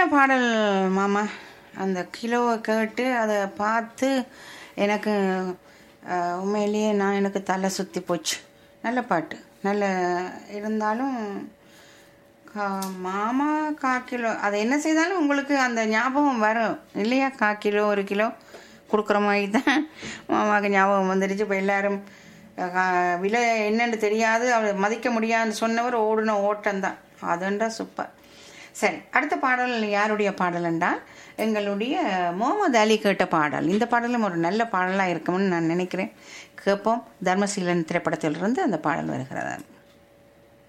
பாடல் மாமா அந்த கிலோவை கேட்டு அதை பார்த்து எனக்கு அஹ், உண்மையிலேயே நான் எனக்கு தலை சுற்றி போச்சு நல்ல பாட்டு நல்ல இருந்தாலும் கா- மாமா கா கிலோ அதை என்ன செய்தாலும் உங்களுக்கு அந்த ஞாபகம் வரும் இல்லையா கா கிலோ ஒரு கிலோ கொடுக்குற மாதிரி தான் மாமாவுக்கு ஞாபகம் வந்துடுச்சு இப்போ எல்லாரும் அஹ், கா- விலை என்னன்னு தெரியாது அவர் மதிக்க முடியாதுன்னு சொன்னவர் ஓடின ஓட்டம்தான் அதுண்டா சூப்பர் சரி அடுத்த பாடல் யாருடைய பாடல் என்றால் எங்களுடைய முகமது அலி கேட்ட பாடல் இந்த பாடலும் ஒரு நல்ல பாடலாக இருக்கும்னு நான் நினைக்கிறேன் கேட்போம் தர்மசீலன் திரைப்படத்திலிருந்து அந்த பாடல் வருகிறது